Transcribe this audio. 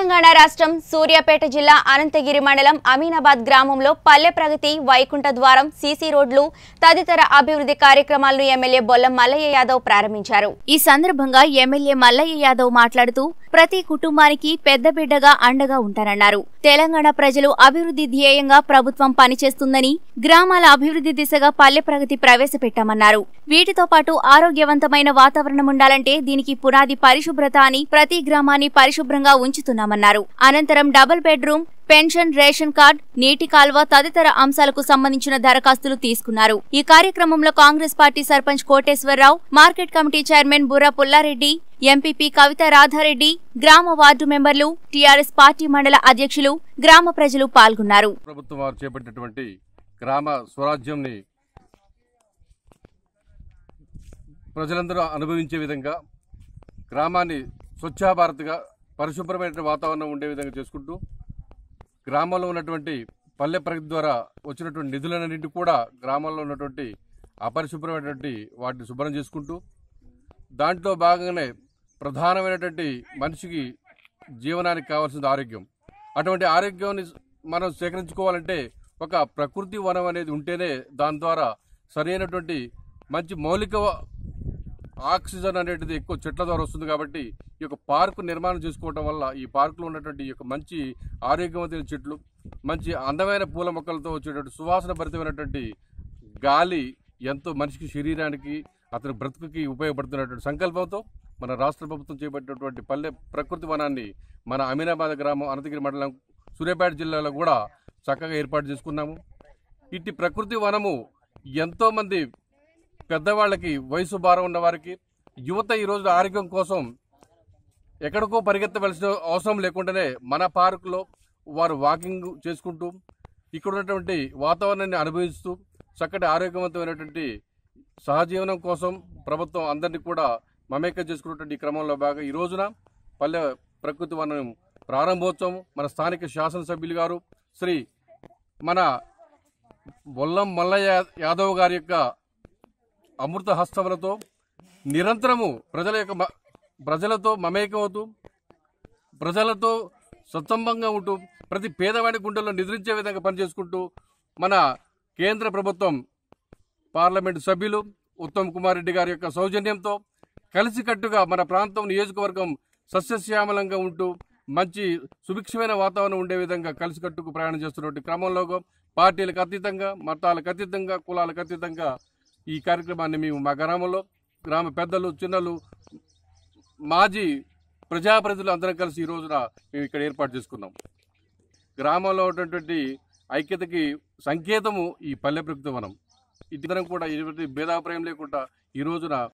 తెలంగాణ రాష్ట్రం సూర్యాపేట జిల్లా అనంతగిరి మండలం అమీనాబాద్ గ్రామంలో పల్లె ప్రగతి వైకుంఠ ద్వారం సీసీ రోడ్లు తదితర అభివృద్ధి కార్యక్రమాలను ఎమ్మెల్యే బొల్లం మల్లయ్య యాదవ్ ప్రారంభించారు ఈ సందర్భంగా ఎమ్మెల్యే మల్లయ్య యాదవ్ మాట్లాడుతూ ప్రతి కుటుంబానికి పెద్ద బిడ్డగా అండగా ఉంటారన్నారు తెలంగాణ ప్రజలు అభివృద్ధి ధ్యేయంగా ప్రభుత్వం పనిచేస్తుందని గ్రామాల అభివృద్ధి దిశగా పల్లె ప్రగతి ప్రవేశపెట్టామన్నారు వీటితో పాటు ఆరోగ్యవంతమైన వాతావరణం ఉండాలంటే దీనికి పునాది పరిశుభ్రత అని ప్రతి గ్రామాన్ని పరిశుభ్రంగా ఉంచుతున్నామన్నారు అనంతరం double bedroom pension ration card నీటి కాల్వ తదితర అంశాలకు సంబంధించిన దరఖాస్తులు తీసుకున్నారు ఈ కార్యక్రమంలో Congress party sarpanch Koteswararao market committee chairman Burra Pullareddy MPP Kavitha Radhareddy గ్రామ వార్డు మెంబర్లు టీఆర్ఎస్ పార్టీ మండల అధ్యక్షులు గ్రామ ప్రజలు పాల్గొన్నారు ప్రభుత్వం వారు చేపట్టినటువంటి గ్రామ స్వరాజ్యంని ప్రజలందరూ అనుభవించే విధంగా గ్రామాన్ని స్వచ్ఛ భారత్గా పరిశుభ్రమైన వాతావరణం ఉండే విధంగా చేసుకుంటూ గ్రామంలో ఉన్నటువంటి పల్లె ప్రగతి ద్వారా వచ్చినటువంటి నిధులన్నింటి కూడా గ్రామంలో ఉన్నటువంటి అపరిశుభ్రమైనటువంటి వాటిని శుభ్రం చేసుకుంటూ దాంట్లో భాగంగానే ప్రధానమైనటువంటి మనిషికి జీవనానికి కావాల్సింది ఆరోగ్యం అటువంటి ఆరోగ్యాన్ని మనం సేకరించుకోవాలంటే ఒక ప్రకృతి వనం అనేది ఉంటేనే దాని ద్వారా సరైనటువంటి మంచి మౌలిక వ- ఆక్సిజన్ అనేటిది ఎక్కువ చెట్ల ద్వారా వస్తుంది కాబట్టి ఈ యొక్క పార్కు నిర్మాణం చేసుకోవడం వల్ల ఈ పార్కులో ఉన్నటువంటి ఈ యొక్క మంచి ఆరోగ్యవంతమైన చెట్లు మంచి అందమైన పూల మొక్కలతో వచ్చేటువంటి సువాసన భరితమైనటువంటి గాలి ఎంతో మనిషికి శరీరానికి అతని బ్రతుకుకి ఉపయోగపడుతున్నటువంటి సంకల్పంతో మన రాష్ట్ర ప్రభుత్వం చేపట్టినటువంటి పల్లె ప్రకృతి వనాన్ని మన అమీనాబాద్ గ్రామం అనంతగిరి మండలం సూర్యాపేట జిల్లాలో కూడా చక్కగా ఏర్పాటు చేసుకున్నాము ఇట్టి ప్రకృతి వనము ఎంతోమంది పెద్దవాళ్ళకి వయసు భారం ఉన్న వారికి యువత ఈ రోజు ఆరోగ్యం కోసం ఎక్కడికో పరిగెత్తవలసిన అవసరం లేకుండానే మన పార్కులో వారు వాకింగ్ చేసుకుంటూ ఇక్కడ ఉన్నటువంటి వాతావరణాన్ని అనుభవిస్తూ చక్కటి ఆరోగ్యవంతమైనటువంటి సహజీవనం కోసం ప్రభుత్వం అందరినీ కూడా మమేకం చేసుకున్నటువంటి ఈ క్రమంలో భాగంగా ఈ రోజున పల్లె ప్రకృతి వనం ప్రారంభోత్సవం మన స్థానిక శాసనసభ్యులు గారు శ్రీ మన బొల్లం మల్లయ్య యాదవ్ గారి యొక్క అమృత హస్తములతో నిరంతరము ప్రజల యొక్క మ- ప్రజలతో మమేకమవుతూ ప్రజలతో సత్సంబంగా ఉంటూ ప్రతి పేదవాడి గుండెల్లో నిద్రించే విధంగా పనిచేసుకుంటూ మన కేంద్ర ప్రభుత్వం పార్లమెంటు సభ్యులు ఉత్తమ్ కుమార్ రెడ్డి గారి యొక్క సౌజన్యంతో కలిసికట్టుగా మన ప్రాంతం నియోజకవర్గం సస్యశ్యామలంగా ఉంటూ మంచి సుభిక్షమైన వాతావరణం ఉండే విధంగా కలిసికట్టుకు ప్రయాణం చేస్తున్నటువంటి క్రమంలో పార్టీలకు అతీతంగా మతాలకు అతీతంగా కులాలకు అతీతంగా ఈ కార్యక్రమాన్ని మేము మా గ్రామంలో గ్రామ పెద్దలు చిన్నలు మాజీ ప్రజాప్రతినిధులు అందరం కలిసి ఈ రోజున మేము ఇక్కడ ఏర్పాటు చేసుకున్నాం గ్రామంలో ఉన్నటువంటి ఐక్యతకి సంకేతము ఈ పల్లె ప్రకృతి వనం ఇద్దరం కూడా ఎటువంటి భేదాభిప్రాయం లేకుండా ఈ రోజున